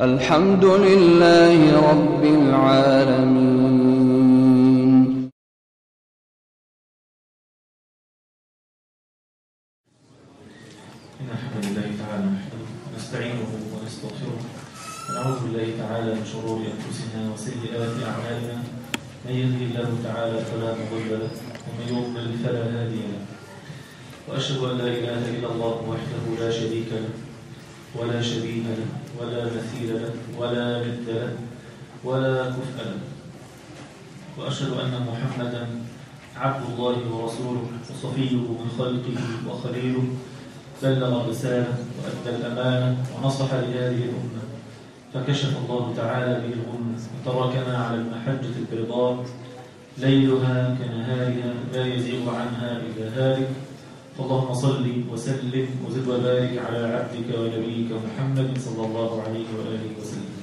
الحمد لله رب العالمين إن الحمد لله تعالى نحمده ونستعينه ونستغفره ونعوذ بالله تعالى من شرور أنفسنا وسيئات أعمالنا من يهده الله تعالى فلا مضل له ومن يضلل فلا هادي له وأشهد أن لا إله إلا الله وحده لا شريك له ولا شبيه له ولا مثيل له ولا ند له ولا كفء له وأشهد أن محمدا عبد الله ورسوله وصفيه من خلقه وخليله بلغ الرسالة وأدى الأمانة ونصح لهذه الأمة فكشف الله تعالى به الغمة وتركنا على المحجة البيضاء ليلها كنهارها لا يزيغ عنها إلا هالك فاللهم صل وسلم وزد وبارك على عبدك ونبيك محمد صلى الله عليه وآله وسلم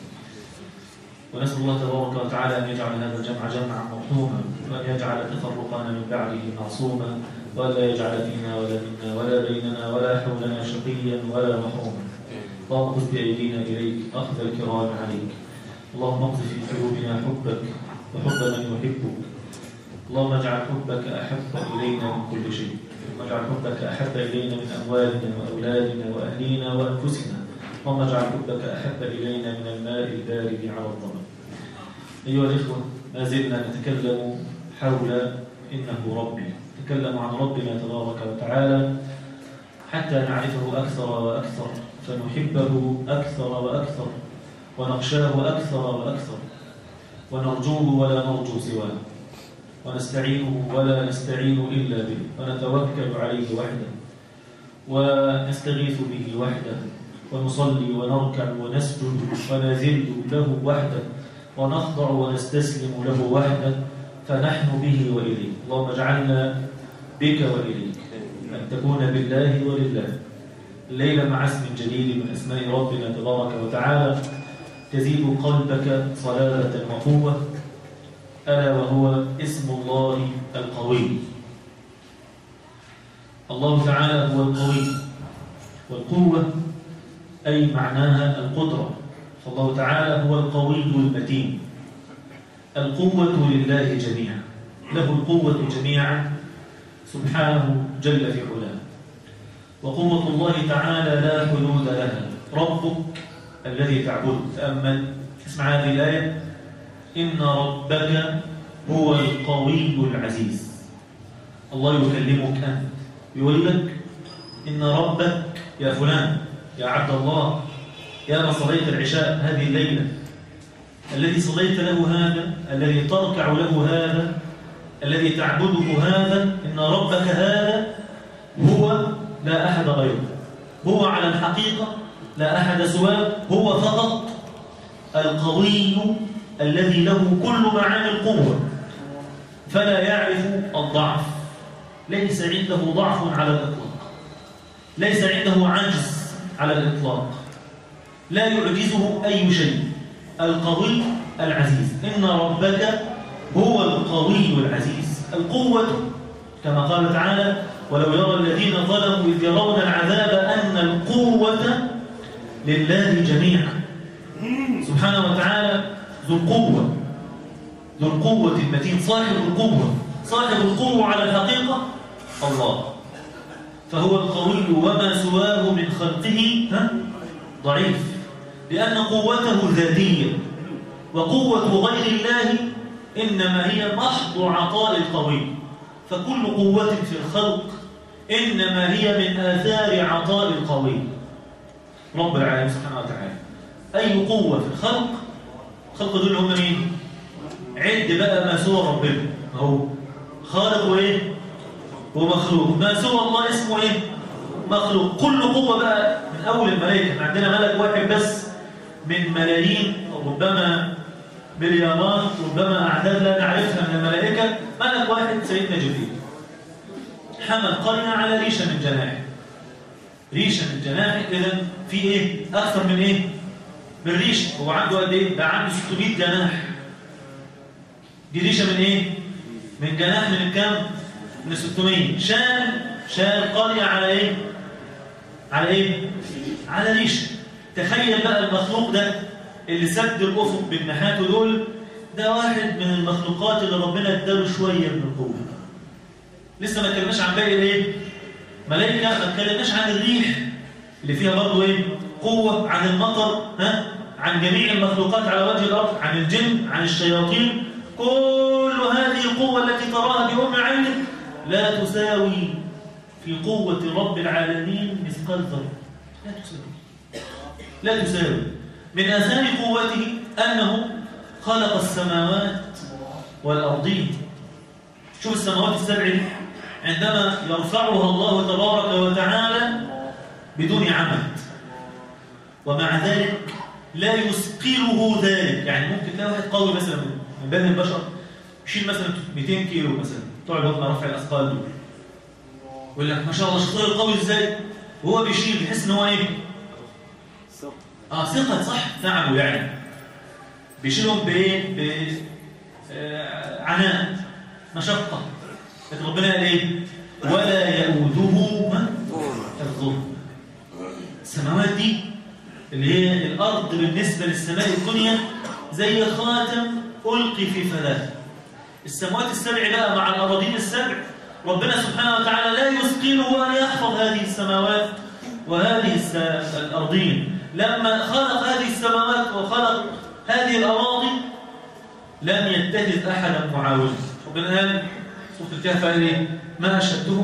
ونسأل الله تبارك وتعالى أن يجعل هذا الجمع جمعا مرحوما وأن يجعل تفرقنا من بعده معصوما وأن لا يجعل فينا ولا منا ولا بيننا ولا حولنا شقيا ولا محروما اللهم خذ بأيدينا إليك أخذ الكرام عليك اللهم اقذف في قلوبنا حبك وحب من يحبك اللهم اجعل حبك أحب إلينا من كل شيء واجعل حبك أحب إلينا من أموالنا وأولادنا وأهلينا وأنفسنا اللهم اجعل حبك أحب إلينا من الماء البارد على الظمأ أيها الإخوة ما زلنا نتكلم حول إنه ربي نتكلم عن ربنا تبارك وتعالى حتى نعرفه أكثر وأكثر فنحبه أكثر وأكثر ونخشاه أكثر وأكثر ونرجوه ولا نرجو سواه ونستعينه ولا نستعين إلا به ونتوكل عليه وحده ونستغيث به وحده ونصلي ونركع ونسجد ونذل له وحده ونخضع ونستسلم له وحده فنحن به وإليه اللهم اجعلنا بك وإليك أن تكون بالله ولله الليلة مع اسم جديد من أسماء ربنا تبارك وتعالى تزيد قلبك صلابة وقوة ألا وهو اسم الله القوي الله تعالى هو القوي والقوة أي معناها القدرة فالله تعالى هو القوي المتين القوة لله جميعا له القوة جميعا سبحانه جل في علاه وقوة الله تعالى لا حدود لها ربك الذي تعبده تأمل اسمع هذه الآية إن ربك هو القوي العزيز الله يكلمك أنت يقول لك إن ربك يا فلان يا عبد الله يا من صليت العشاء هذه الليلة الذي صليت له هذا الذي تركع له هذا الذي تعبده هذا إن ربك هذا هو لا أحد غيره هو على الحقيقة لا أحد سواه هو فقط القوي الذي له كل معاني القوة فلا يعرف الضعف ليس عنده ضعف على الإطلاق ليس عنده عجز على الإطلاق لا يعجزه أي شيء القوي العزيز إن ربك هو القوي العزيز القوة كما قال تعالى ولو يرى الذين ظلموا إذ يرون العذاب أن القوة لله جميعا سبحانه وتعالى ذو القوة ذو القوة المتين صاحب القوة صاحب القوة على الحقيقة الله فهو القوي وما سواه من خلقه ها؟ ضعيف لأن قوته ذاتية وقوة غير الله إنما هي محض عطاء القوي فكل قوة في الخلق إنما هي من آثار عطاء القوي رب العالمين سبحانه وتعالى أي قوة في الخلق الخلق دول هم مين؟ عد بقى ما سوى ربنا هو خالق وإيه؟ ومخلوق ما سوى الله اسمه إيه؟ مخلوق كل قوة بقى من أول الملائكة عندنا ملك واحد بس من ملايين أو ربما مليارات ربما أعداد لا نعرفها من الملائكة ملك واحد سيدنا جبريل حمل قرية على ريشة من جناحه ريشة من جناحه إذا في إيه؟ أكثر من إيه؟ من ريشة هو عنده قد إيه؟ ده عنده 600 جناح دي ريشة من إيه؟ من جناح من كام؟ من 600 شال شال قرية على إيه؟ على إيه؟ على ريشة تخيل بقى المخلوق ده اللي سد الأفق بجناحاته دول ده واحد من المخلوقات اللي ربنا اداله شوية من القوة لسه ما اتكلمناش عن باقي الايه؟ ملائكة ما اتكلمناش عن الريح اللي فيها برضه ايه؟ قوة عن المطر ها؟ عن جميع المخلوقات على وجه الأرض عن الجن عن الشياطين كل هذه القوة التي تراها بأم عينك لا تساوي في قوة رب العالمين مثقال ذرة لا تساوي لا تساوي من آثار قوته أنه خلق السماوات والأرضين شوف السماوات السبع دي عندما يرفعها الله تبارك وتعالى بدون عمد ومع ذلك لا يثقله ذلك يعني ممكن تلاقي واحد قوي مثلا من بين البشر يشيل مثلا 200 كيلو مثلا تقعد وقت رفع الاثقال دول يقول لك ما شاء الله شخصيه قوي ازاي وهو بيشيل بيحس ان هو ايه اه ثقه صح تعبه يعني بيشيلهم بايه ب آه، عناء مشقه لكن ربنا قال ايه ولا يؤوده ما الظلم السماوات دي اللي هي الارض بالنسبه للسماء الدنيا زي خاتم القي في فلاه السماوات السبع بقى مع الاراضين السبع ربنا سبحانه وتعالى لا يثقله ان يحفظ هذه السماوات وهذه الس- الارضين لما خلق هذه السماوات وخلق هذه الاراضي لم يتخذ احدا معاونا ربنا قال سوره الكهف قال ايه ما اشهدته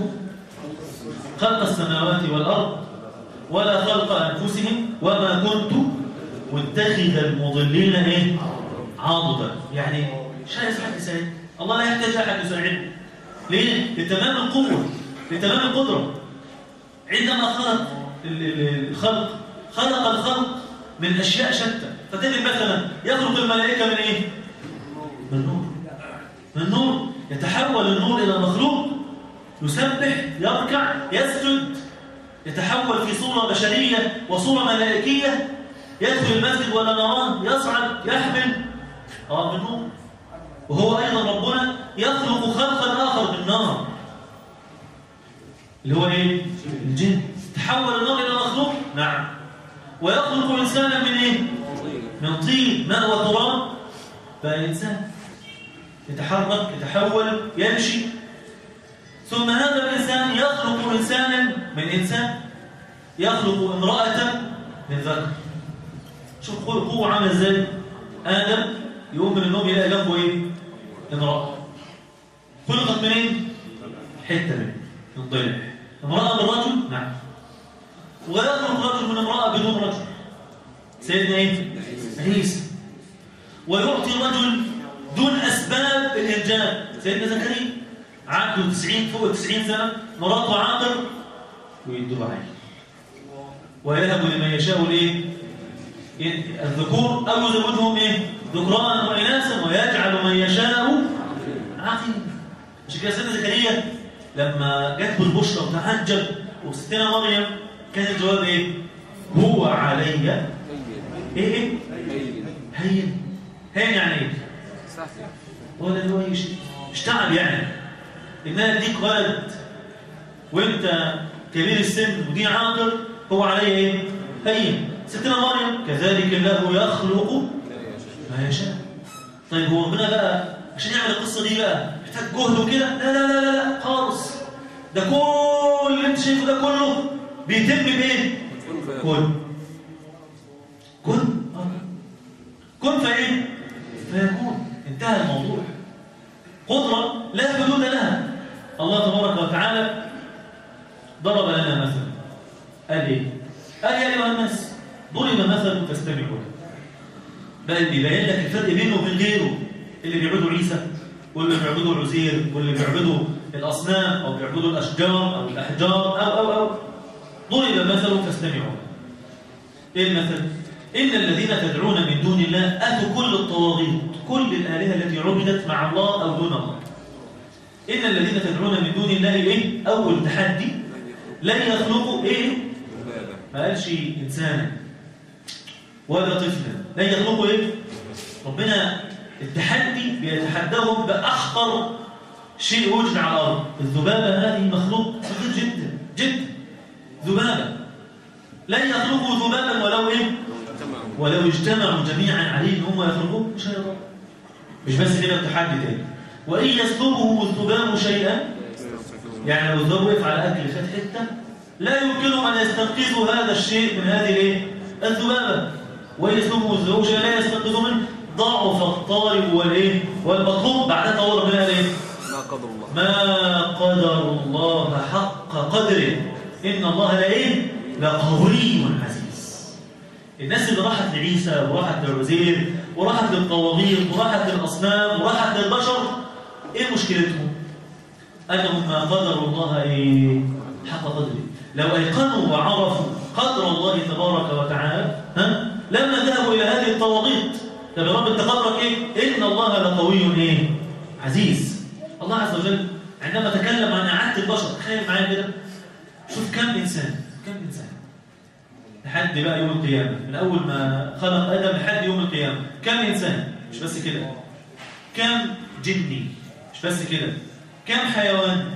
خلق السماوات والارض ولا خلق انفسهم وما كنت متخذ المضلين ايه عاضدا يعني مش عايز حد يساعد الله لا يحتاج احد يساعده ليه لتمام القوه لتمام القدره عندما خلق ال- ال- الخلق خلق الخلق من اشياء شتى فتجد مثلا يخلق الملائكه من ايه من نور من نور يتحول النور الى مخلوق يسبح يركع يسجد يتحول في صورة بشرية وصورة ملائكية يدخل المسجد ولا نراه يصعد يحمل اه من نور وهو أيضا ربنا يخلق خلقا آخر من نار اللي هو إيه؟ الجن تحول النار إلى مخلوق نعم ويخلق إنسانا من إيه؟ من طين ماء وتراب فإنسان يتحرك يتحول يمشي ثم هذا الإنسان يخلق إنسانا من إنسان يخلق امرأة من ذكر شوف قوة قوة عاملة إزاي آدم يقوم من النوم يلاقي جنبه إيه امرأة خلقت منين حتة منه من ضلع امرأة من رجل نعم ويخلق رجل من امرأة بدون رجل سيدنا إيه عيسى ويعطي رجل دون أسباب الإنجاب سيدنا زكريا عنده 90 فوق 90 سنة مراته عاقر ويدوا عين ويهب لمن يشاء الايه الذكور او يزوجهم ايه ذكرانا واناثا ويجعل من يشاء عاقلا عشان كده سيدنا زكريا لما جت بالبشرى وتعجب وستنا مريم كان الجواب ايه هو علي ايه ايه هين هين يعني ايه هو ده اللي هو يش- اشتغل يعني انها تديك ولد وانت كبير السن ودي عاقل هو عليه ايه هين ستنا مريم كذلك الله يخلق ما يشاء طيب هو ربنا بقى عشان يعمل القصه دي بقى محتاج جهد وكده لا لا لا لا لا خالص ده كل اللي انت شايفه ده كله بيتم بايه كن كن آه. كن فايه فيكون انتهى الموضوع قدرة لا حدود لها الله تبارك وتعالى ضرب لنا مثلا قال ايه قال يا ايها الناس ضرب مثل فاستمعوا له بل بيبين لك الفرق بينه وبين غيره اللي بيعبدوا عيسى واللي بيعبدوا عزير واللي بيعبدوا الاصنام او بيعبدوا الاشجار او الاحجار او او او ضرب مثل فاستمعوا له ايه المثل ان الذين تدعون من دون الله اتوا كل الطواغيت كل الالهه التي عبدت مع الله او دون الله ان الذين تدعون من دون الله ايه اول تحدي لن يخلقوا ايه ما قالش انسانا ولا طفلا لن يخلقوا ايه ربنا التحدي بيتحداهم باخطر شيء وجد على الارض الذبابه هذه مخلوق صغير جدا جدا ذبابه لن يخلقوا ذبابا ولو ايه ولو اجتمعوا جميعا عليه ان هم يخرجوه مش هيقدروا مش بس كده التحدي تاني وان يسلبه الذباب شيئا يعني لو الذباب وقف على اكل خد حته لا يمكنهم ان يستنقذوا هذا الشيء من هذه الايه الذبابه وان يسلبه الذباب شيئا لا يستنقذوا منه ضعف الطالب والايه والمطلوب بعدها طور ربنا ايه ما قدر الله ما قدر الله حق قدره إن الله لإيه؟ لقوي عزيز الناس اللي راحت لعيسى وراحت للعزير وراحت للطواغيت وراحت للأصنام وراحت للبشر إيه مشكلتهم؟ أنهم ما قدروا الله إيه؟ حق قدره لو أيقنوا وعرفوا قدر الله تبارك وتعالى ها؟ لما ذهبوا إلى هذه الطواغيت طب يا رب انت قدرك ايه؟ ان الله لقوي ايه؟ عزيز الله عز وجل عندما تكلم عن اعاده البشر تخيل معايا كده شوف كم انسان كم انسان لحد بقى يوم القيامه من اول ما خلق ادم لحد يوم القيامه كم انسان مش بس كده كم جني مش بس كده كم حيوان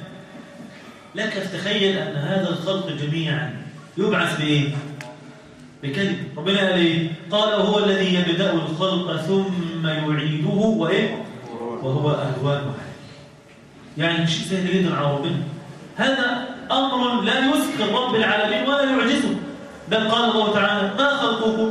لك تتخيل ان هذا الخلق جميعا يبعث بايه بكلمه ربنا قال ايه قال وهو الذي يبدا الخلق ثم يعيده وايه وهو اهوان عليه يعني شيء سهل جدا على ربنا هذا امر لا يسكر رب العالمين ولا يعجزه بل قال الله تعالى ما خلقكم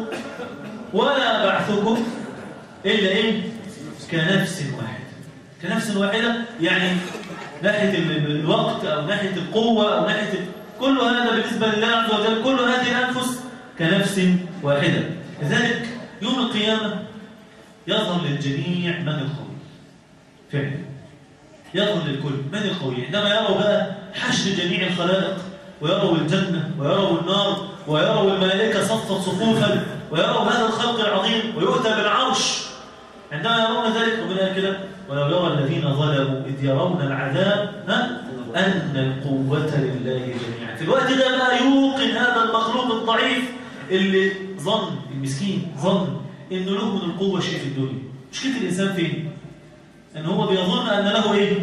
ولا بعثكم الا ايه كنفس واحده كنفس واحده يعني ناحيه ال- الوقت او ناحيه القوه او ناحيه ال- كل هذا بالنسبه لله عز وجل كل هذه الانفس كنفس واحده لذلك يوم القيامه يظهر للجميع من القوي فعلا يظهر للكل من القوي عندما يروا بقى حشر جميع الخلائق ويروا الجنة ويروا النار ويروا الملائكة صفت صفوفا ويروا هذا الخلق العظيم ويؤتى بالعرش عندما يرون ذلك ربنا قال كده ولو يرى الذين ظلموا إذ يرون العذاب ها أن القوة لله جميعا في الوقت ده بقى يوقن هذا المخلوق الضعيف اللي ظن المسكين ظن إنه له من القوة شيء في الدنيا مشكلة الإنسان فين؟ ان هو بيظن ان له ايه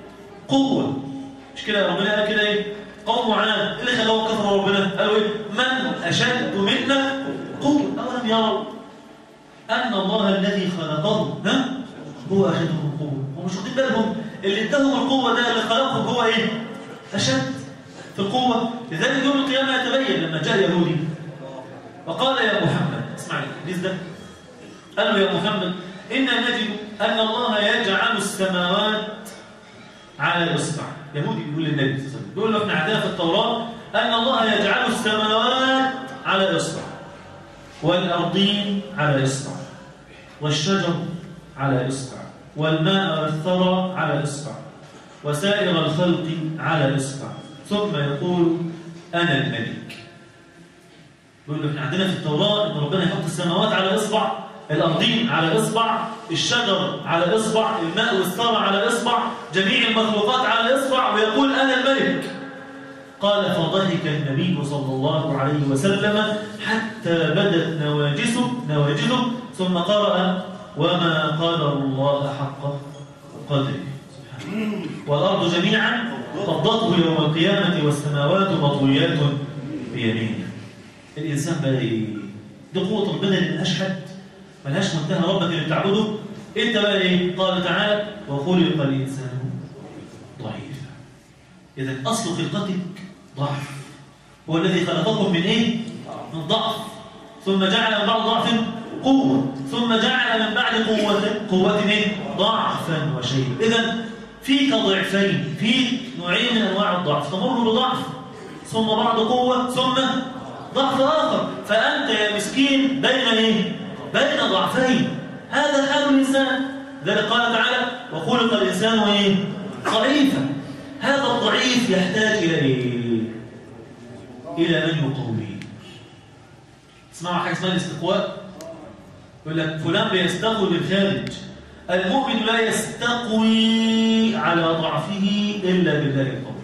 قوه مش كده ربنا قال كده ايه قوم عاد ايه اللي خلاهم كفروا ربنا قالوا ايه من اشد منا قوه اولم يروا ان الله الذي خلقهم ها هو اشدهم قوه ومش واخدين بالهم اللي اداهم القوه ده اللي خلقهم هو ايه اشد في القوه لذلك يوم القيامه يتبين لما جاء يهودي وقال يا محمد اسمع الحديث ده قال له يا محمد إنا نجد أن الله يجعل السماوات على الإصبع يهودي بيقول للنبي صلى الله عليه وسلم بيقول له احنا عندنا في التوراة أن الله يجعل السماوات على الإصبع والأرضين على الإصبع والشجر على الإصبع والماء والثرى على الإصبع وسائر الخلق على الإصبع ثم يقول أنا الملك بيقول له احنا عندنا في التوراة ان ربنا يحط السماوات على اصبع الارضين على اصبع الشجر على اصبع الماء والثرى على اصبع جميع المخلوقات على اصبع ويقول انا الملك قال فضحك النبي صلى الله عليه وسلم حتى بدت نواجسه نواجسه ثم قرأ وما قدر الله حق قدره سبحانه. والأرض جميعا قبضته يوم القيامة والسماوات مطويات بيمينه الإنسان بقى إيه؟ دي قوة ربنا اللي ملهاش حد ملهاش منتهى ربك اللي بتعبده أنت بقى إيه؟ قال تعالى وخلق الإنسان ضعيفا إذا أصل خلقتك ضعف هو الذي خلقكم من إيه؟ من ضعف ثم جعل من بعد ضعف قوة ثم جعل من بعد قوة قوة إيه؟ ضعفا وشيء إذا فيك ضعفين فيك نوعين من أنواع الضعف تمر بضعف ثم بعد قوة ثم ضعف آخر فأنت يا مسكين بين إيه؟ بين ضعفين هذا حال الإنسان ذلك قال تعالى وخلق الإنسان إيه؟ ضعيفا هذا الضعيف يحتاج إلى إيه؟ إلى من يقويه اسمعوا حاجة اسمها الاستقواء يقول لك فلان بيستقوي بالخارج المؤمن لا يستقوي على ضعفه إلا بالله القوي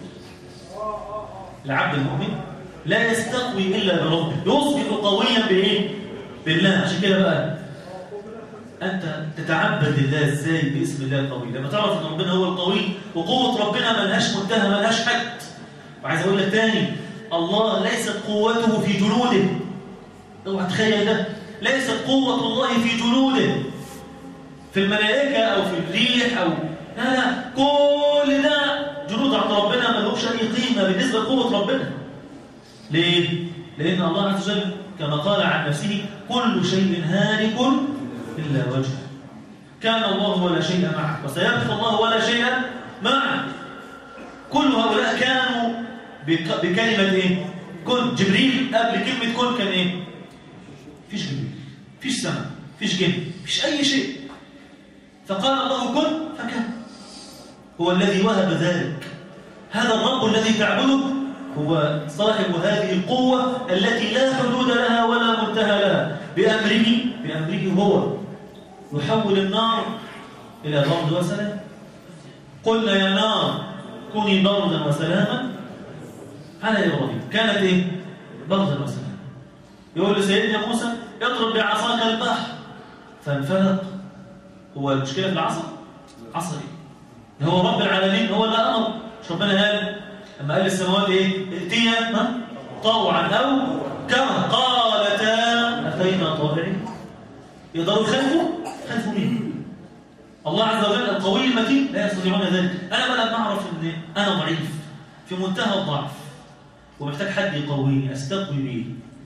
العبد المؤمن لا يستقوي إلا بربه يصبح قويا بإيه؟ بالله عشان كده بقى أنت تتعبد لله إزاي باسم الله القوي لما تعرف أن ربنا هو القوي وقوة ربنا ملهاش منتهى ملهاش حد وعايز أقول لك تاني الله ليست قوته في جنوده اوعى تخيل ده ليست قوة الله في جنوده في الملائكة أو في الريح أو لا لا كل ده جنود عند ربنا ما لهمش أي قيمة بالنسبة لقوة ربنا ليه؟ لأن الله عز وجل كما قال عن نفسه كل شيء هالك إلا وجهه كان الله ولا شيء معه وسيبقى الله ولا شيء معه كل هؤلاء كانوا بك بكلمة إيه؟ كن جبريل قبل كلمة كن كان إيه؟ فيش جبريل فيش سماء فيش جن فيش أي شيء فقال الله كن فكان هو الذي وهب ذلك هذا الرب الذي تعبده هو صاحب هذه القوة التي لا حدود لها ولا منتهى لها بأمره بأمره هو يحول النار إلى برد وسلام قلنا يا نار كوني بردا وسلاما على إبراهيم كانت إيه؟ بردا وسلاما يقول لسيدنا موسى اضرب بعصاك البحر فانفلق هو المشكلة في العصا عصا إيه؟ هو رب العالمين هو اللي أمر مش ربنا قال لما قال السماوات إيه؟ ائتيا طوعا أو كما قالتا أتينا طائعين يقدروا يخالفوا خالفوا مين الله عز وجل القوي المتين لا يستطيعون ذلك انا بقى لما اعرف ان انا ضعيف في منتهى الضعف ومحتاج حد يقويني استقوي بيه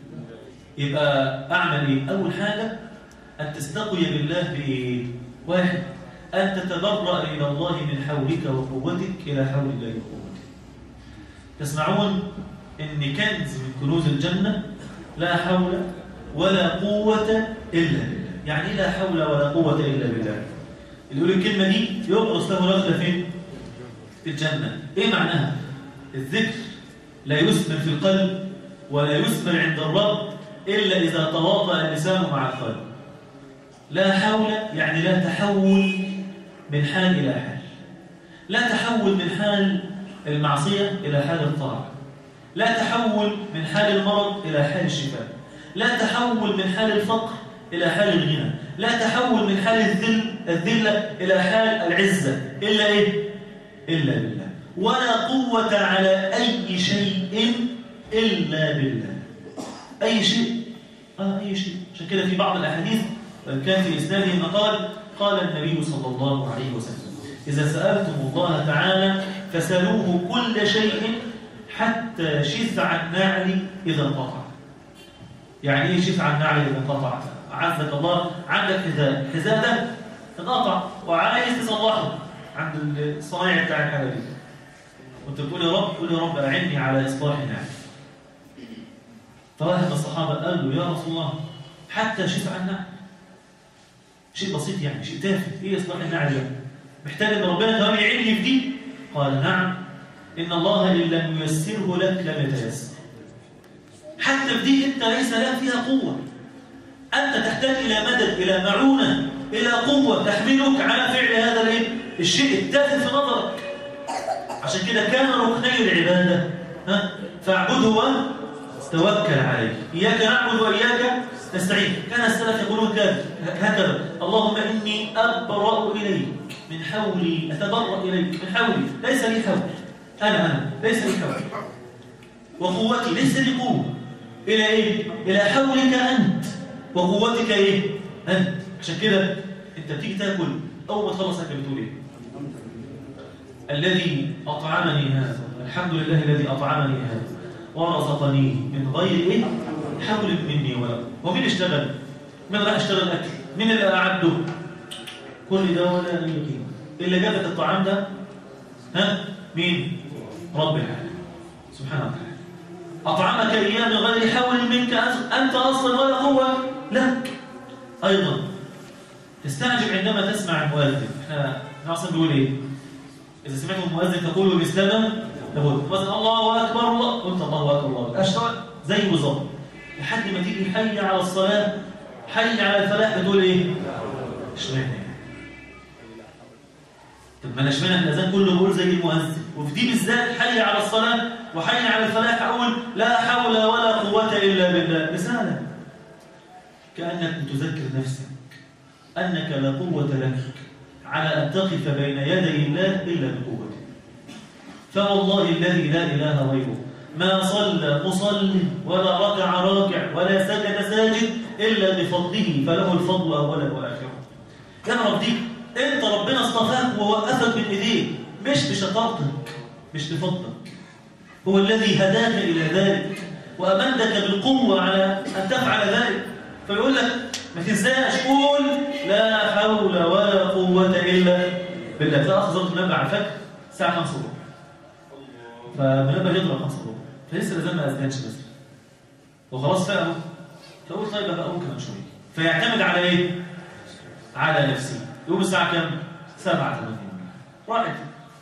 يبقى اعمل ايه اول حاجه ان تستقوي بالله بايه واحد ان تتبرأ الى الله من حولك وقوتك الى حول الله وقوتك تسمعون ان كنز من كنوز الجنه لا حول ولا قوه الا بالله يعني لا حول ولا قوة إلا بالله اللي يقول الكلمة دي يبرز له رغبة فين؟ في الجنة إيه معناها؟ الذكر لا يثمر في القلب ولا يثمر عند الرب إلا إذا تواطأ اللسان مع القلب لا حول يعني لا تحول من حال إلى حال لا تحول من حال المعصية إلى حال الطاعة لا تحول من حال المرض إلى حال الشفاء لا تحول من حال الفقر إلى حال الغنى لا تحول من حال الذل الذلة إلى حال العزة إلا إيه؟ إلا بالله ولا قوة على أي شيء إلا بالله أي شيء آه أي شيء عشان كده في بعض الأحاديث وإن كان في إسناده مقال قال النبي صلى الله عليه وسلم إذا سألتم الله تعالى فسألوه كل شيء حتى شفع النعل إذا انقطع يعني إيه شفع النعل إذا انقطع عزك الله عندك حذاء الحذاء ده انقطع وعايز تصلحه عند الصنايع بتاع الحلبي وانت بتقول يا رب قول يا رب اعني على اصلاح نعم فواحد من الصحابه قال له يا رسول الله حتى شفع النعل شيء بسيط يعني شيء تافه ايه اصلاح النعل ده محتاج ان ربنا كمان يعيني في دي قال نعم ان الله ان لم ييسره لك لم يتيسر حتى في دي انت ليس لك فيها قوه أنت تحتاج إلى مدد إلى معونة إلى قوة تحملك على فعل هذا الايه؟ الشيء التافه في نظرك عشان كده كان ركني العبادة ها؟ فاعبده وتوكل عليه إياك نعبد وإياك نستعين كان السلف يقولون هكذا اللهم إني أبرأ إليك من حولي أتبرأ إليك من حولي ليس لي حول أنا أنا ليس لي حول وقوتي ليس لي قوة إلى إيه؟ إلى حولك أنت وقوتك ايه انت عشان كده انت بتيجي تاكل اول ما تخلص اكل بتقول ايه الذي اطعمني هذا الحمد لله الذي اطعمني هذا ورزقني من غير ايه حول مني ولا ومين اشتغل مين راح اشتغل اكل مين اللي اعده كل ده ولا اي قيمه اللي جابك الطعام ده ها مين رب العالمين سبحانه وتعالى اطعمك اياه من غير حول منك انت اصلا ولا قوه لك أيضا تستعجب عندما تسمع المؤذن احنا ناصر بيقول ايه إذا سمعت المؤذن تقول بإسلام تقول مثلا الله أكبر الله قلت الله أكبر الله أشتغل زي بالظبط لحد ما تيجي حي على الصلاة حي على الفلاح بتقول ايه اشمعنى طب ما انا اشمعنى الاذان كله بقول زي المؤذن وفي دي بالذات حي على الصلاه وحي على الفلاح اقول لا حول ولا قوه الا بالله رساله كأنك تذكر نفسك أنك لا قوة لك على أن تقف بين يدي الله إلا بقوته فوالله الذي لا إله غيره ما صلى مصل ولا ركع راكع ولا سجد ساجد إلا بفضله فله الفضل أولا وآخرا يعرف دي أنت ربنا اصطفاك ووقفك من إيديه مش بشطارتك مش بفضلك هو الذي هداك إلى ذلك وأمدك بالقوة على أن تفعل ذلك فيقول لك ما تنساش قول لا حول ولا قوة إلا بالله لا أخذ المنبه على الفجر الساعة 5 الصبح فالمنبه يضرب 5 الصبح فلسه لازم ما أذنش بس وخلاص فاهم فقول طيب بقى أقوم كمان شوية فيعتمد على إيه؟ على نفسه يقوم الساعة كام؟ 7 8 راحت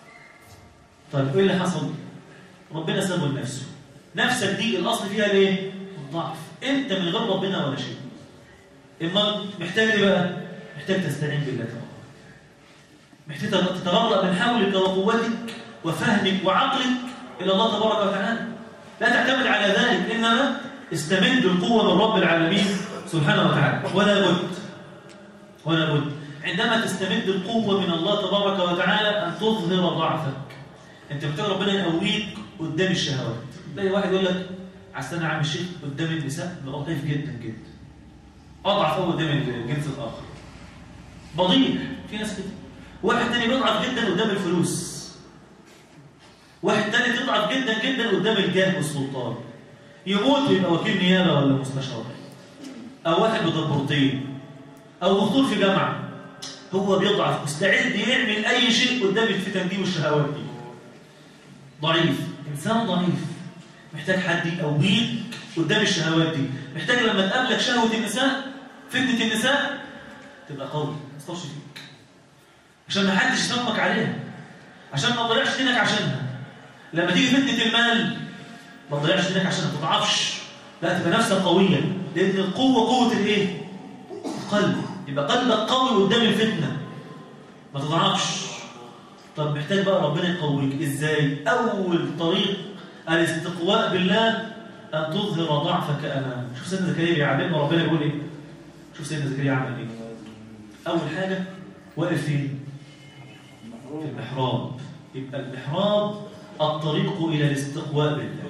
طيب إيه اللي حصل؟ ربنا سابه لنفسه نفسك دي الأصل فيها ليه؟ الضعف أنت من غير ربنا ولا شيء إما محتاج إيه بقى؟ محتاج تستعين بالله تعالى محتاج تتغرق من حولك وقوتك وفهمك وعقلك إلى الله تبارك وتعالى لا تعتمد على ذلك إنما استمد القوة من رب العالمين سبحانه وتعالى ولا بد ولا بد عندما تستمد القوة من الله تبارك وتعالى أن تظهر ضعفك أنت محتاج ربنا يقويك قدام الشهوات تلاقي واحد يقول لك عسى انا عم الشيخ قدام النساء ببقى ضعيف جدا جدا اضعف قوي قدام الجنس الاخر بضيع في ناس كده واحد تاني بيضعف جدا قدام الفلوس واحد تاني تضعف جدا جدا قدام الجاه والسلطان يموت ويبقى وكيل نيابه ولا مستشار او واحد بدبورتين او دكتور في جامعه هو بيضعف مستعد يعمل اي شيء قدام الفتن دي والشهوات دي ضعيف انسان ضعيف محتاج حد يقويك قدام الشهوات دي محتاج لما تقابلك شهوه النساء فتنه النساء تبقى قوي ما تصطفش فيك عشان ما حدش يسمك عليها عشان ما تضيعش دينك عشانها لما تيجي فتنه المال ما تضيعش دينك عشان ما تضعفش لا تبقى نفسك قويه لان القوه قوه الايه القلب يبقى قلبك قوي قدام الفتنه ما تضعفش طب محتاج بقى ربنا يقويك ازاي اول طريق الاستقواء بالله ان تظهر ضعفك امامه شوف سيدنا زكريا بيعلمنا ربنا يقول ايه شوف سيدنا زكريا عمل ايه اول حاجه واقف فين في المحراب يبقى المحراب الطريق الى الاستقواء بالله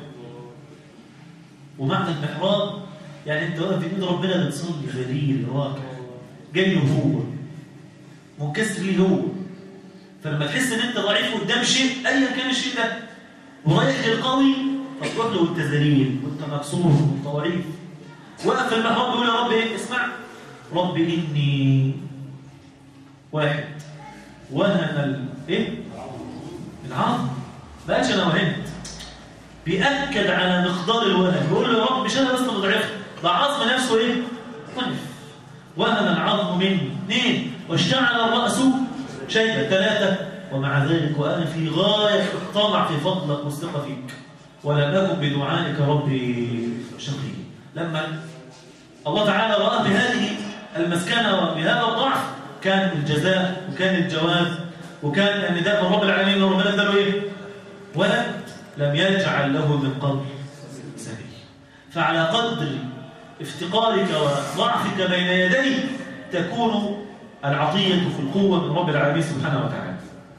ومعنى المحراب يعني انت واقف بين ربنا بتصلي ذليل راكع جاي له هو منكسر ليه هو فلما تحس ان انت ضعيف قدام شيء ايا كان الشيء ده ورايح للقوي فتروح له وانت ذليل وانت مكسور وانت ضعيف وقف في المحراب بيقول يا رب ايه اسمع رب اني واحد وهن ال... ايه العظم بقاش انا وهنت بيأكد على مقدار الوهن بيقول له يا رب مش انا بس اللي ضعيف ده عظم نفسه ايه ضعيف وهن العظم مني اثنين واشتعل الرأس شيئا ثلاثة ومع ذلك وأنا في غاية الطمع في فضلك والثقة فيك ولم أكن بدعائك ربي شقي لما الله تعالى رأى بهذه المسكنة وبهذا الضعف كان الجزاء وكان الجواب وكان النداء من رب العالمين وربنا اداله ايه؟ ولد لم يجعل له من قبل سبيل فعلى قدر افتقارك وضعفك بين يديه تكون العطية في القوة من رب العالمين سبحانه وتعالى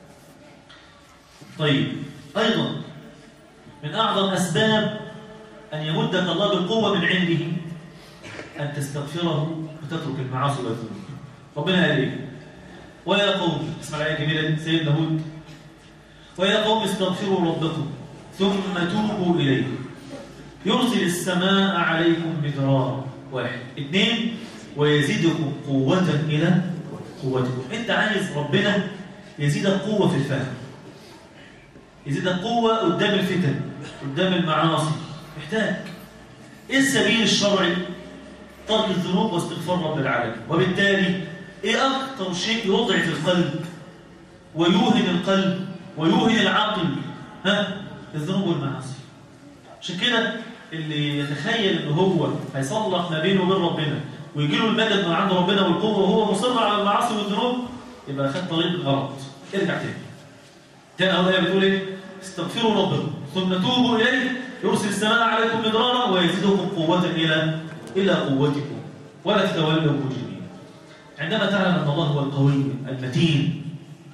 طيب أيضا من أعظم أسباب أن يمدك الله بالقوة من عنده أن تستغفره وتترك المعاصي والذنوب ربنا قال إيه ويا قوم اسمع الآية الجميلة دي سيدنا هود ويا قوم استغفروا ربكم ثم توبوا إليه يرسل السماء عليكم مدرارا واحد اثنين ويزيدكم قوة إلى قوتكم انت عايز ربنا يزيدك قوة في الفهم يزيدك قوة قدام الفتن قدام المعاصي محتاج ايه السبيل الشرعي ترك الذنوب واستغفار رب العالمين وبالتالي ايه اكتر شيء يضعف القلب ويوهن القلب ويوهن العقل ها الذنوب والمعاصي عشان كده اللي يتخيل ان هو هيصلح ما بينه وبين ربنا ويجي له المدد من عند ربنا والقوه وهو مصر على المعاصي والذنوب يبقى خد طريق غلط ارجع تاني تاني اول ايه بتقول ايه استغفروا ربكم ثم توبوا اليه يرسل السماء عليكم مدرارا ويزيدكم قوه الى الى قوتكم ولا تتولوا مجرمين عندما تعلم ان الله هو القوي المتين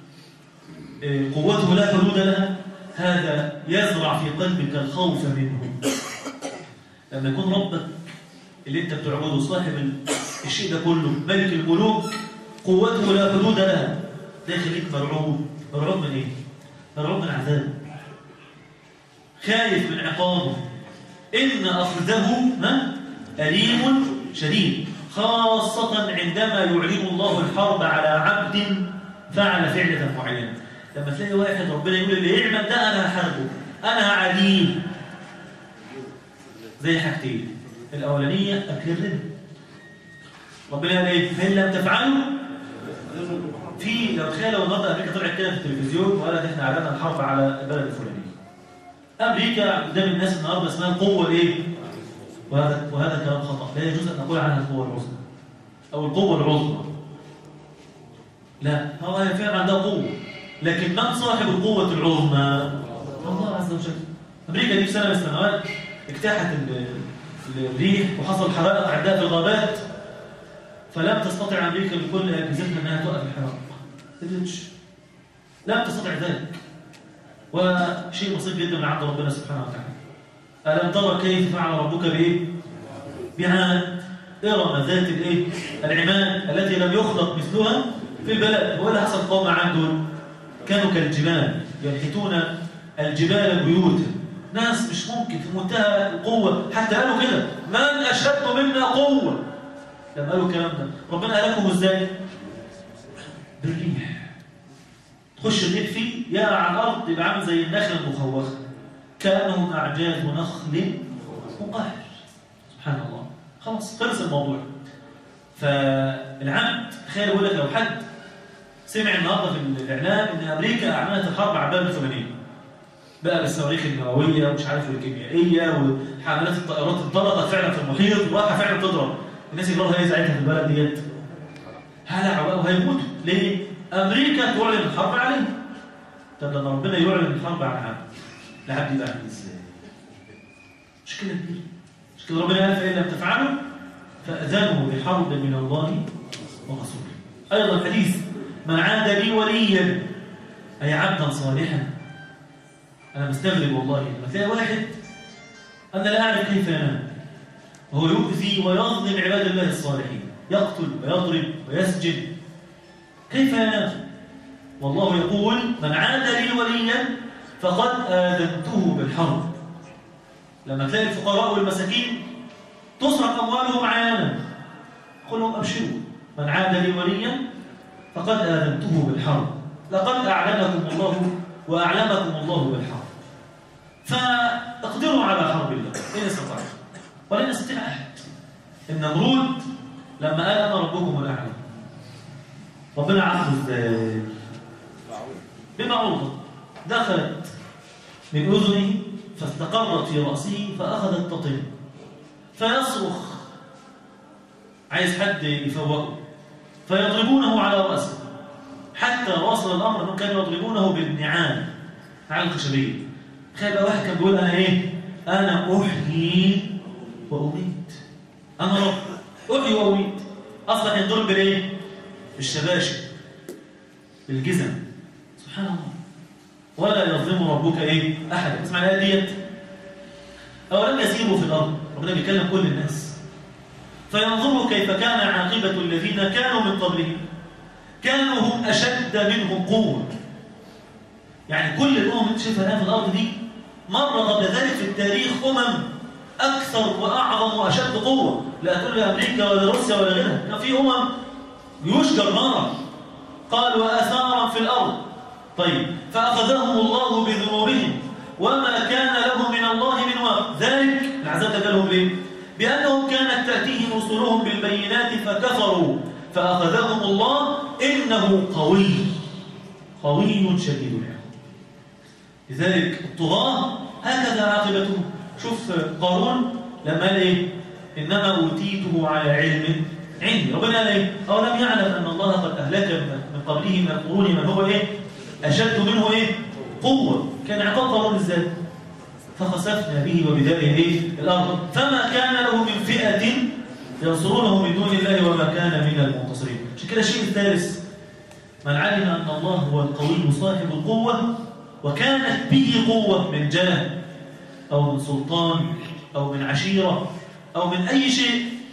قوته لا حدود لها هذا يزرع في قلبك الخوف منه لما يكون ربك اللي انت بتعبده صاحب ال- الشيء ده كله ملك الملوك قوته لا حدود لها ده يخليك مرعوب مرعوب من ايه مرعوب من عذابه خايف من عقابه ان اخذه ها اليم شديد خاصه عندما يعلن الله الحرب على عبد فعل فعله معينه لما تلاقي واحد ربنا يقول اللي يعمل ده انا هحاربه انا هعاديه زي حاجتين الاولانيه اكل الربا ربنا قال ايه فان لم تفعلوا في لو تخيل لو النهارده امريكا طلعت كده في التلفزيون وقالت احنا اعلنا الحرب على البلد الفلانيه امريكا قدام الناس النهارده اسمها القوه الايه وهذا وهذا كلام خطا لا يجوز ان نقول عنها القوه العظمى او القوه العظمى لا هو هي فعلا عندها قوه لكن من صاحب القوه العظمى الله عز وجل امريكا دي في سنه من السنوات اجتاحت ال- الريح وحصل حرائق عندها في الغابات فلم تستطع امريكا بكل اجهزتها انها توقف الحرائق ما قدرتش لم تستطع ذلك وشيء بسيط جدا من عند ربنا سبحانه وتعالى ألم ترى كيف فعل ربك بإيه؟ بعاد إرم ذات الإيه؟ العماد التي لم يخلق مثلها في البلد هو اللي حصل قوم عاد دول كانوا كالجبال ينحتون الجبال بيوتا ناس مش ممكن في منتهى القوة حتى قالوا كده من أشد منا قوة لما قالوا الكلام ده ربنا أهلكهم إزاي؟ بالريح تخش الريح فيه يقع على الأرض يبقى عامل زي النخل المخوخة كأنهم أعجاز نخل مقهر سبحان الله خلاص خلص الموضوع فالعبد تخيل يقول لك لو حد سمع النهارده في الاعلام ان امريكا اعلنت الحرب على البلد الفلانيه بقى بالصواريخ النوويه ومش عارف والكيميائيه وحملات الطائرات انطلقت فعلا في المحيط وراحه فعلا تضرب الناس يجروا هي ساعتها في البلد ديت هلعوا بقى وهيموتوا ليه؟ امريكا تعلن الحرب عليه طب لما ربنا يعلن الحرب على عبد العبد يبقى عامل ازاي؟ مشكله كبيره مشكله ربنا قال فان لم تفعلوا فاذانوا بحرب من الله ورسوله ايضا حديث من عاد لي وليا اي عبدا صالحا انا مستغرب والله لما تلاقي واحد انا لا اعرف كيف ينام وهو يؤذي ويظلم عباد الله الصالحين يقتل ويضرب ويسجن كيف ينام والله يقول من عاد لي وليا فقد آذنته بالحرب لما تلاقي الفقراء والمساكين تصرف أموالهم عيانا قل لهم أبشروا من عاد لي وليا فقد آذنته بالحرب لقد أعلمكم الله وأعلمكم الله بالحرب فاقدروا على حرب الله إن استطعتم ولن يستطيع أحد النمرود لما قال أنا ربكم الأعلى ربنا عاقبه ازاي؟ بمعوضة دخلت من أذنه فاستقرت في رأسه فأخذت تطير فيصرخ عايز حد يفوقه فيضربونه على رأسه حتى وصل الأمر أنهم كانوا يضربونه بالنعال نعال الخشبية تخيل بقى واحد كان بيقول أنا إيه؟ أنا أحيي وأميت أنا رب أحيي وأميت أصلا ينضرب بالإيه؟ بالشباشب بالجزم سبحان الله ولا يظلم ربك ايه احد اسمع الايه ديت اولم يسيروا في الارض ربنا بيكلم كل الناس فينظروا كيف كان عاقبه الذين كانوا من قبلهم كانوا هم اشد منهم قوه يعني كل الامم اللي شايفها الان في الارض دي مر قبل ذلك في التاريخ امم اكثر واعظم واشد قوه لا تقول لي امريكا ولا روسيا ولا غيرها كان في امم جيوش جراره قال واثارا في الارض طيب فأخذهم الله بذنوبهم وما كان لهم من الله من واق ذلك العذاب ده لهم ليه؟ بأنهم كانت تأتيهم رسلهم بالبينات فكفروا فأخذهم الله إنه قوي قوي شديد العقاب لذلك الطغاة هكذا عاقبتهم شوف قارون لما قال ايه انما اوتيته على علم عندي ربنا قال ايه او لم يعلم ان الله قد اهلك من قبله من القرون من هو ايه أشد منه إيه؟ قوة كان عقاب قارون إزاي؟ فخسفنا به وبداره إيه؟ الأرض فما كان له من فئة ينصرونه من دون الله وما كان من المنتصرين عشان كده الشيء الثالث من علم أن الله هو القوي صاحب القوة وكانت به قوة من جاه أو من سلطان أو من عشيرة أو من أي شيء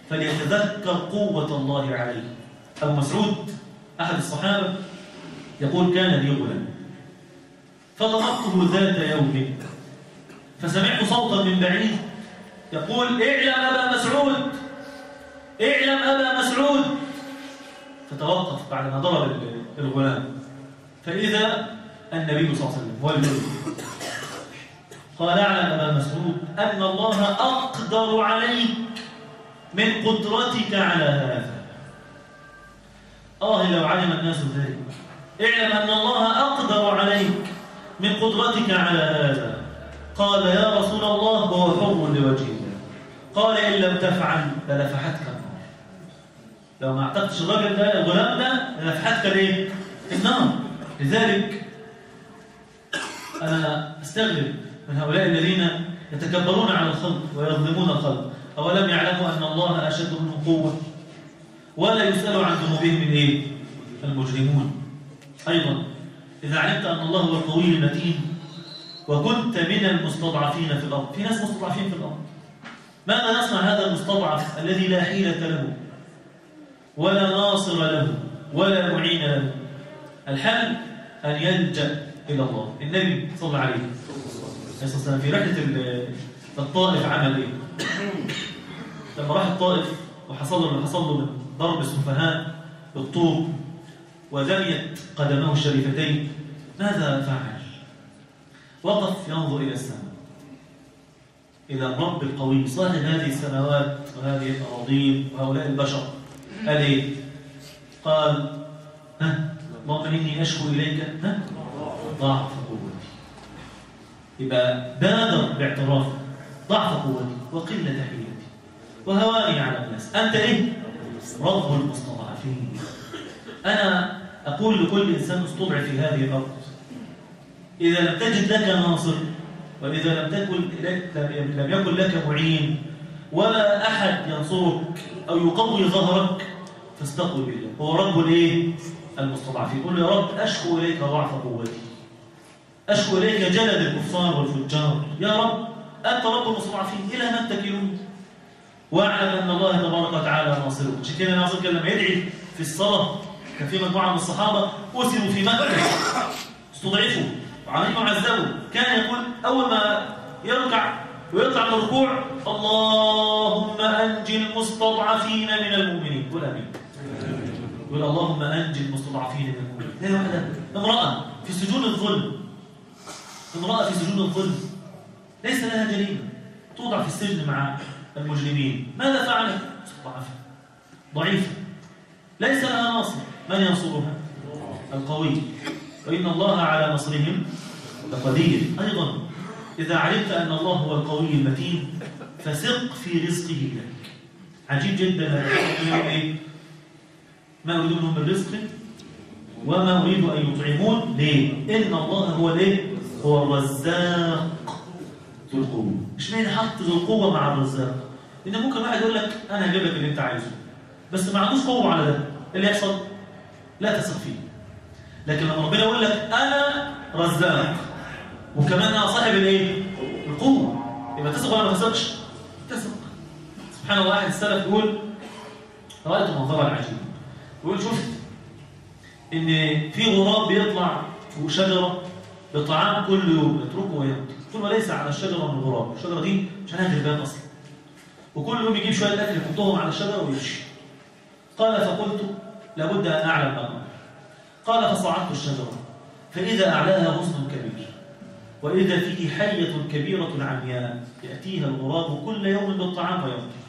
فليتذكر قوة الله عليه أبو مسعود أحد الصحابة يقول كان لي غلام فضربته ذات يوم فسمعت صوتا من بعيد يقول اعلم أبا مسعود اعلم أبا مسعود فتوقف بعد ما ضرب الغلام فإذا النبي صلى الله عليه وسلم هو النبي قال اعلم أبا مسعود أن الله أقدر عليك من قدرتك على هذا آه لو علم الناس ذلك اعلم أن الله أقدر عليك من قدرتك على هذا قال يا رسول الله وهو حر لوجه الله قال إن لم تفعل للفحتك النار لو ما اعتقدش الراجل ده الغلام ده للفحتك ليه؟ النار لذلك أنا أستغرب من هؤلاء الذين يتكبرون على الخلق ويظلمون الخلق أولم يعلموا أن الله أشد منهم قوة ولا يسأل عن ذنوبهم من إيه؟ المجرمون أيضا إذا علمت أن الله هو القوي المتين وكنت من المستضعفين في الأرض في ناس مستضعفين في الأرض ماذا يصنع هذا المستضعف الذي لا حيلة له ولا ناصر له ولا معين له الحل أن يلجأ إلى الله النبي صلى الله عليه وسلم في رحلة الطائف عمل إيه لما راح الطائف وحصل له اللي حصل له من ضرب السفهاء بالطوب ودميت قدمه الشريفتين ماذا فعل وقف ينظر إلى السماء إلى الرب القوي صاحب هذه السماوات وهذه الأراضين وهؤلاء البشر قال إيه؟ قال ها اللهم إني أشكو إليك ها ضعف قوتي يبقى بادر باعتراف ضعف قوتي وقلة حيلتي وهواني على الناس أنت إيه؟ رب المستضعفين أنا أقول لكل إنسان استضعف في هذه الأرض إذا لم تجد لك ناصر وإذا لم تكن لك لم يكن لك معين ولا أحد ينصرك أو يقوي ظهرك فاستقل بالله هو رب الإيه؟ المستضعفين قل يا رب أشكو إليك ضعف قوتي أشكو إليك جلد الكفار والفجار يا رب أنت رب المستضعفين إلى من تكلون واعلم أن الله تبارك وتعالى ناصرك عشان كده النبي كان لما يدعي في الصلاة كان في مجموعة من الصحابة أسروا في مكة استضعفوا وعليهم عذبوا كان يقول أول ما يركع ويطلع من الركوع اللهم أنجي المستضعفين من المؤمنين قل أمين يقول اللهم أنجي المستضعفين من المؤمنين لا واحدة امرأة في سجون الظلم امرأة في سجون الظلم ليس لها جريمة توضع في السجن مع المجرمين ماذا فعلت؟ مستضعفة ضعيفة ليس لها ناصر من ينصرها؟ القوي وإن الله على نصرهم لقدير أيضا إذا علمت أن الله هو القوي المتين فثق في رزقه لك عجيب جدا إيه؟ ما أريد منهم من رزق وما أريد أن يطعمون ليه؟ إن الله هو ليه؟ هو الرزاق ذو القوة مش معنى حط ذو القوة مع الرزاق إن ممكن واحد يقول لك أنا هجيب لك اللي أنت عايزه بس ما عندوش قوة على ده اللي يحصل لا تثق فيه لكن لما ربنا يقول لك أنا رزاق وكمان أنا صاحب الإيه؟ القوة يبقى تثق ولا ما تثقش؟ تثق سبحان الله واحد السلف يقول رأيت منظرا عجيبا يقول شفت إن في غراب بيطلع فوق شجرة بطعام كل يوم يتركه ويمضي ثم ليس على الشجرة من غراب الشجرة دي مش عليها غربان أصلا وكل يوم يجيب شوية أكل يحطهم على الشجرة ويمشي قال فقلت لابد أن أعلم ما أمر قال فصعدت الشجرة فإذا أعلاها غصن كبير وإذا فيه حية كبيرة عمياء يأتيها الغراب كل يوم بالطعام ويمضي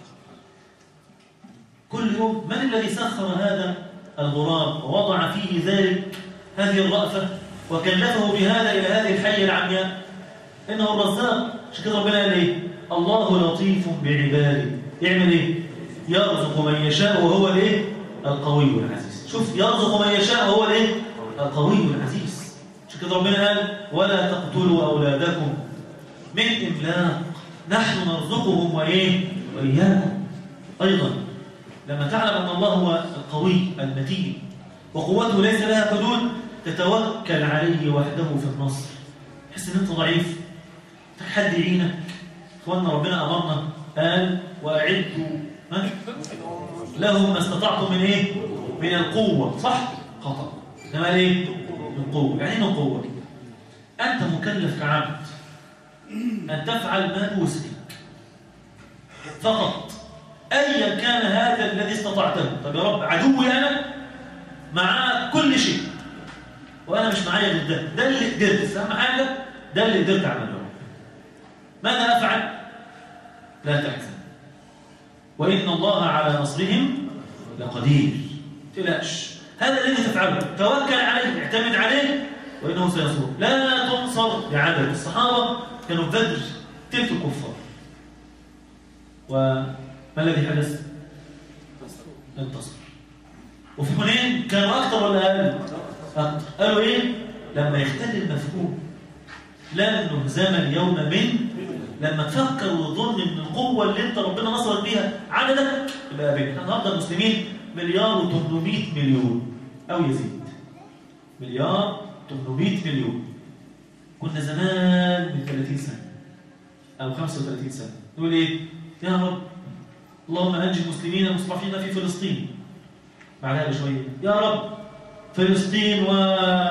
كل يوم من الذي سخر هذا الغراب ووضع فيه ذلك هذه الرأفة وكلفه بهذا إلى هذه الحية العمياء إنه الرزاق عشان كده ربنا قال إيه الله لطيف بعباده يعمل إيه يرزق من يشاء وهو الإيه القوي العزيز شوف يرزق من يشاء وهو الإيه القوي العزيز عشان كده ربنا قال ولا تقتلوا أولادكم من إملاق نحن نرزقهم وإيه وإياكم أيضا لما تعلم أن الله هو القوي المتين وقوته ليس لها حدود تتوكل عليه وحده في النصر تحس ان انت ضعيف حد يعينك اخوانا ربنا امرنا قال واعدوا ها؟ لهم ما استطعتم من ايه من القوه صح خطا انما ايه من قوه يعني ايه من قوه انت مكلف كعبد ان تفعل ما بوسعك فقط ايا كان هذا الذي استطعته طب يا رب عدوي انا معاه كل شيء وانا مش معايا غير ده ده اللي قدرت اهم حاجه ده اللي قدرت اعمله ماذا افعل لا تحزن وان الله على نصرهم لقدير تلاش هذا الذي تفعله توكل عليه اعتمد عليه وانه سينصرك لا تنصر بعدد الصحابه كانوا في بدر تلك الكفار وما الذي حدث انتصر وفي حنين كانوا اكثر ولا اقل اكثر قالوا ايه لما يختل المفهوم لن نهزم اليوم من لما تفكر وتظن ان القوه اللي انت ربنا نصرك بيها عددك يبقى بين احنا النهارده المسلمين مليار و800 مليون او يزيد مليار 800 مليون كنا زمان من 30 سنه او 35 سنه نقول ايه يا رب اللهم انجي المسلمين المستضعفين في فلسطين بعدها بشويه يا رب فلسطين و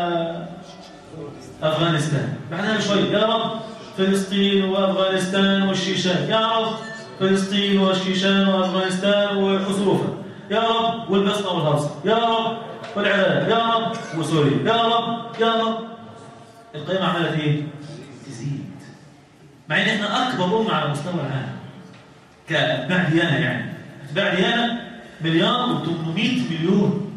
افغانستان بعدها بشويه يا رب فلسطين وافغانستان والشيشان يا رب فلسطين والشيشان وافغانستان وحسوفه يا رب والبسطه والهرسه يا رب والعراق يا رب وسوريا يا رب يا رب القيمه عملت ايه؟ تزيد مع ان احنا اكبر امه على مستوى العالم كاتباع ديانه يعني اتباع ديانه مليار و800 مليون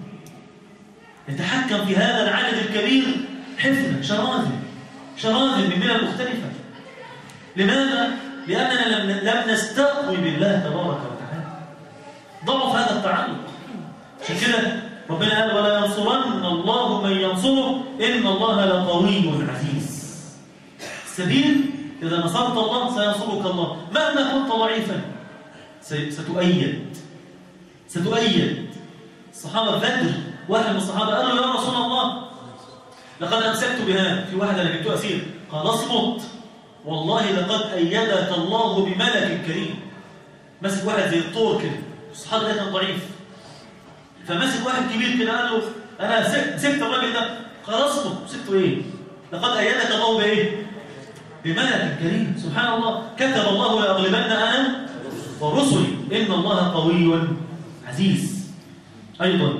يتحكم في هذا العدد الكبير حفنه شراذم شراذم من ملل مختلفه لماذا؟ لأننا لم لم نستقوي بالله تبارك وتعالى ضعف هذا التعلق عشان كده ربنا قال ولا ينصرن الله من ينصره إن الله لقوي عزيز السبيل إذا نصرت الله سينصرك الله مهما كنت ضعيفا ستؤيد ستؤيد الصحابة بدر واحد من الصحابة قال له يا رسول الله لقد أمسكت بها في واحد أنا جبته أسير قال اصمت والله لقد أيدك الله بملك كريم مسك واحد زي الطور كده الصحابي ده كان ضعيف فمسك واحد كبير كده قال له أنا مسكت الراجل ده قال اصمت مسكته إيه لقد أيدك الله بإيه بملك كريم سبحان الله كتب الله لأغلبن أنا ورسلي إن الله قوي عزيز أيضا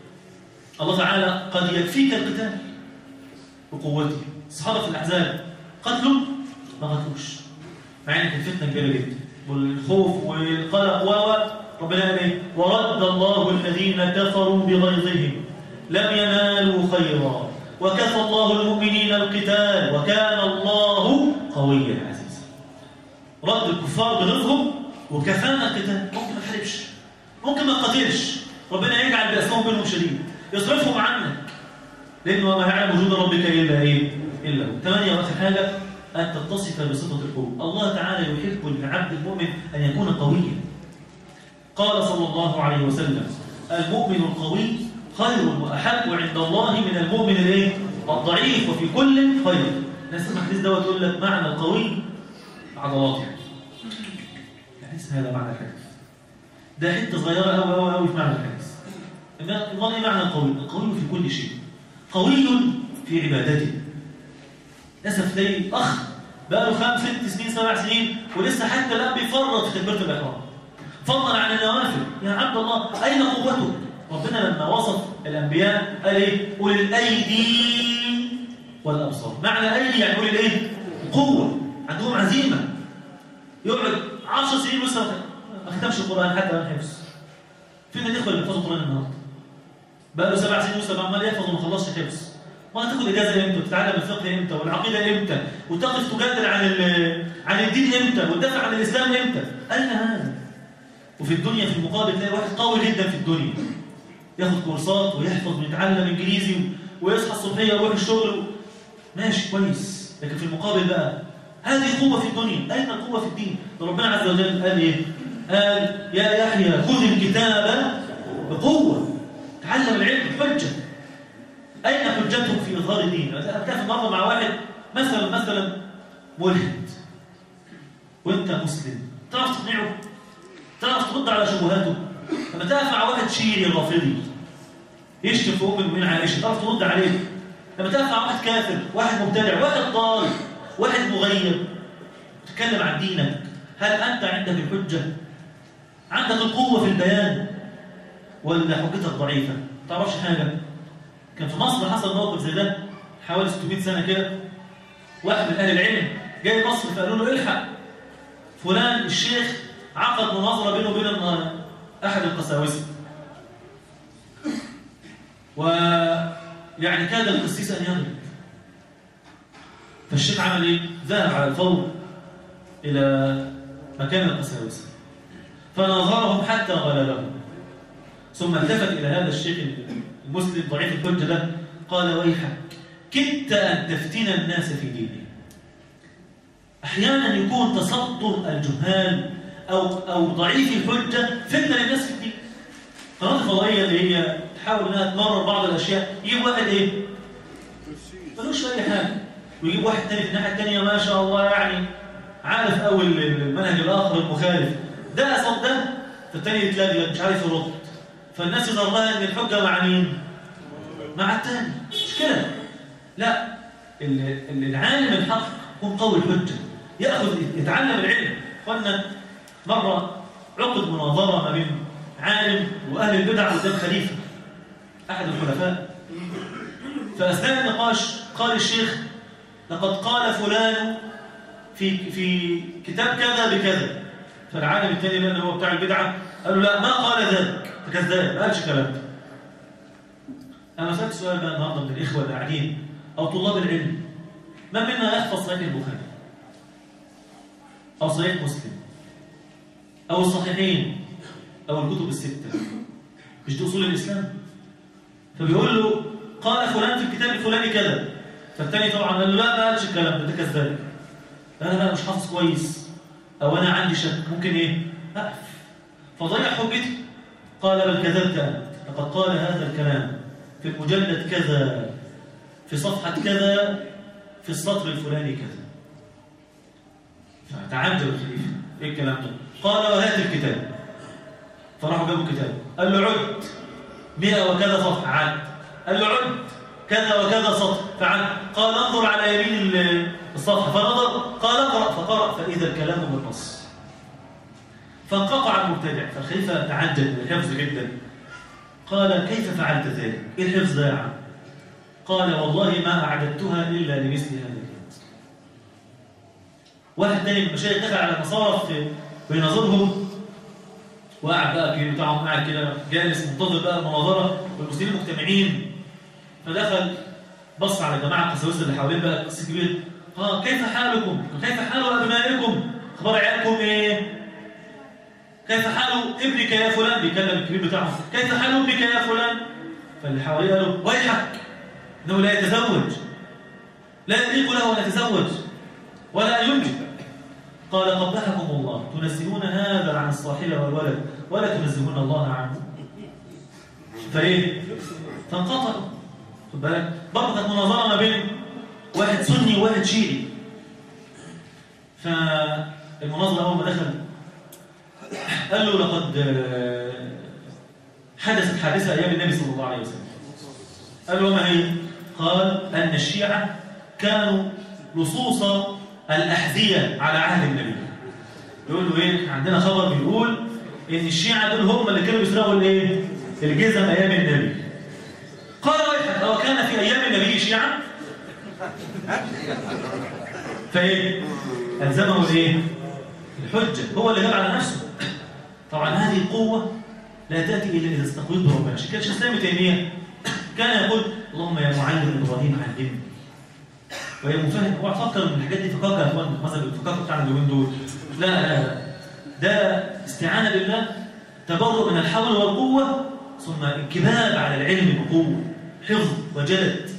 الله تعالى قد يكفيك القتال بقوته الصحابة في الأحزاب قتلوا ما قتلوش مع ان كانت فتنه كبيره جدا والخوف والقلق و ربنا قال ايه ورد الله الذين كفروا بغيظهم لم ينالوا خيرا وكفى الله المؤمنين القتال وكان الله قويا عزيزا رد الكفار بغيظهم وكفانا القتال ممكن ما تحاربش ممكن ما تقاتلش ربنا يجعل بأسهم بينهم شديد يصرفهم عنك لانه ما يعلم وجود ربك الا ايه الا هو ثمانيه واخر حاجه أن تتصف بصفة القوة الله تعالى يحب العبد المؤمن أن يكون قويا قال صلى الله عليه وسلم المؤمن القوي خير وأحب عند الله من المؤمن الايه الضعيف وفي كل خير ناس الحديث دوت تقول لك معنى القوي عضلات يعني يعني اسم هذا معنى الحديث ده حته صغيره قوي قوي قوي في معنى الحديث امال ايه معنى القوي القوي في كل شيء قوي في عبادته للاسف تلاقي اخ بقى له خمس ست سنين سبع سنين ولسه حتى الان بيفرط في تكبيره الاحرام فضلا عن النوافل يا عبد الله اين قوتك ربنا لما وصف الانبياء قال ايه اولي الايدي والابصار معنى الايدي يعني اولي الايه قوه عندهم عزيمه يقعد 10 سنين لسه ما ختمش القران حتى من حفظ فين الاخوه اللي بيحفظوا القران النهارده بقى له سبع سنين لسه عمال يحفظ وما خلصش حفظ وهتاخد اجازه امتى وتتعلم الفقه امتى والعقيده امتى وتقف تجادل عن عن الدين امتى وتدافع عن الاسلام امتى اين هذا وفي الدنيا في المقابل تلاقي واحد قوي جدا في الدنيا ياخد كورسات ويحفظ ويتعلم انجليزي ويصحى الصبحيه ويروح الشغل ماشي كويس لكن في المقابل بقى هذه قوه في الدنيا اين القوه في الدين ده ربنا عز وجل قال ايه قال يا يحيى خذ الكتاب بقوه تعلم العلم حجه أين حجتهم في إظهار الدين؟ أتكلم النهارده مع واحد مثلا مثلا ملحد وأنت مسلم تعرف تقنعه؟ تعرف ترد على شبهاته لما تقف مع واحد شيعي رافضي يشتم في ام المؤمنين عائشه تعرف ترد عليه لما تقف مع واحد كافر واحد مبتدع واحد ضال واحد مغيب تتكلم عن دينك هل انت عندك الحجه عندك القوه في البيان ولا حجتك ضعيفه ما تعرفش حاجه كان في مصر حصل موقف زي ده حوالي 600 سنه كده واحد من اهل العلم جاي مصر فقالوا له الحق فلان الشيخ عقد مناظره بينه وبين احد القساوسه ويعني كاد القسيس ان يغلب فالشيخ عمل ايه ذهب على الفور الى مكان القساوسه فناظرهم حتى غلبهم ثم التفت الى هذا الشيخ المسلم ضعيف الحجه ده قال ويحك كدت ان تفتن الناس في دينهم احيانا يكون تصدر الجهال او او ضعيف الحجه فتنه للناس في الدين القناه الفضائيه اللي هي تحاول انها تمرر بعض الاشياء يجيب واحد ايه ملوش اي حاجه ويجيب واحد تاني في الناحيه الثانيه ما شاء الله يعني عارف قوي المنهج الاخر المخالف ده اصلا ده فالتاني يتلجلج مش عارف يرد فالناس يظهر لها ان الحجه مع مين؟ مع الثاني مش كده لا العالم الحق يكون قوي الحجه ياخذ يتعلم العلم اخوانا مره عقد مناظره ما بين عالم واهل البدع قدام خليفه احد الخلفاء فاثناء النقاش قال الشيخ لقد قال فلان في في كتاب كذا بكذا فالعالم الثاني اللي هو بتاع البدعه قال له لا ما قال ذلك كذاب ما قالش كلام ده انا سالت سؤال بقى النهارده من الاخوه اللي قاعدين او طلاب العلم من منا يحفظ صحيح البخاري او صحيح مسلم او الصحيحين او الكتب السته مش دي اصول الاسلام فبيقول له قال فلان في الكتاب الفلاني كذا فالتاني طبعا قال له لا ما قالش الكلام ده ده كذاب انا بقى مش حافظ كويس او انا عندي شك ممكن ايه اقف فضيع حجتي قال بل كذبت انت لقد قال هذا الكلام في المجلد كذا في صفحه كذا في السطر الفلاني كذا فتعجب الخليفه ايه الكلام ده قال وهات الكتاب فراحوا جابوا كتاب قال له عد 100 وكذا صفحه عد قال له عد كذا وكذا سطر فعد قال انظر على يمين الصفحه فنظر قال اقرا فقرا فاذا الكلام بالنص فانقطع المبتدع فالخليفه تعجب من الحفظ جدا قال كيف فعلت ذلك؟ ايه الحفظ ده يا عم؟ قال والله ما اعددتها الا لمثل هذا الكلام واحد تاني من المشايخ دخل على مصارف بيناظرهم وقعد بقى كده بتاعهم قاعد كده جالس منتظر بقى المناظره والمسلمين مجتمعين فدخل بص على الجماعه القساوسه اللي حوالين بقى قس كبير اه كيف حالكم؟ كيف حال ابنائكم؟ اخبار عيالكم ايه؟ كيف حال ابنك يا فلان؟ بيكلم الكبير بتاعهم كيف حال ابنك يا فلان؟ فاللي حواليه قالوا ويحك انه لا يتزوج لا يليق له ان يتزوج ولا ينجب قال قبحكم الله تنزهون هذا عن الصاحبة والولد ولا تنزهون الله عنه فايه فانقطعوا خد بالك برضه كانت مناظره ما بين واحد سني وواحد شيعي فالمناظره اول ما دخل قال له لقد حدثت حادثه ايام النبي صلى الله عليه وسلم قال له ما هي قال ان الشيعه كانوا لصوص الأحذية على عهد النبي يقول له ايه عندنا خبر بيقول ان الشيعة دول هم اللي كانوا بيسرقوا الايه الجزم ايام النبي قال ويحك هو كان في ايام النبي شيعة فايه الزمه الايه الحجة هو اللي جاب على نفسه طبعا هذه القوة لا تأتي إلا إذا استقويت بربنا عشان كده الإسلام تيمية كان يقول اللهم يا معلم إبراهيم علمني وهي مفاهيم اوعى تفكر ان الحاجات دي فكاكه يا اخوان مثلا الفكاكه بتاعنا اليومين دول لا لا ده استعانه بالله تبرؤ من الحول والقوه ثم انكباب على العلم بقوه حفظ وجلد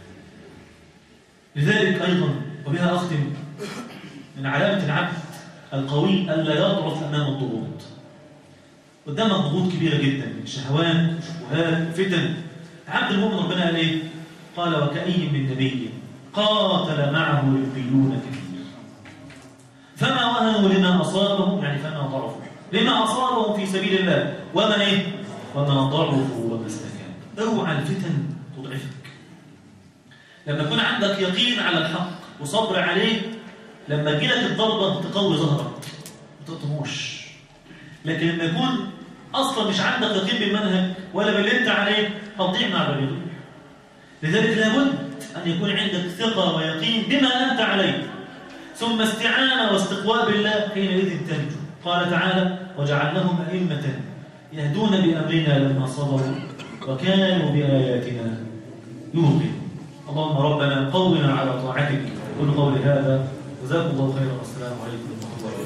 لذلك ايضا وبها اختم من علامه العبد القوي الا يضعف امام الضغوط قدامك ضغوط كبيره جدا من شهوات وشبهات فتن عبد المؤمن ربنا قال ايه قال وكأي من نبي قاتل معه ربيون كثير فما وهنوا لما أصابهم يعني فما ضعفوا لما أصابهم في سبيل الله ومن إيه؟ ومن ضعفوا وما استكانوا اوعى الفتن تضعفك لما يكون عندك يقين على الحق وصبر عليه لما تجيلك الضربة تقوي ظهرك ما تطموش لكن لما يكون أصلا مش عندك يقين بالمنهج ولا باللي أنت عليه هتضيع مع الرجل لذلك لابد أن يكون عندك ثقة ويقين بما أنت عليه ثم استعانة واستقواء بالله حينئذ تنجو قال تعالى وجعلناهم أئمة يهدون بأمرنا لما صبروا وكانوا بآياتنا يوقنون اللهم ربنا قونا على طاعتك كل قول هذا جزاكم الله خيرا والسلام عليكم ورحمة الله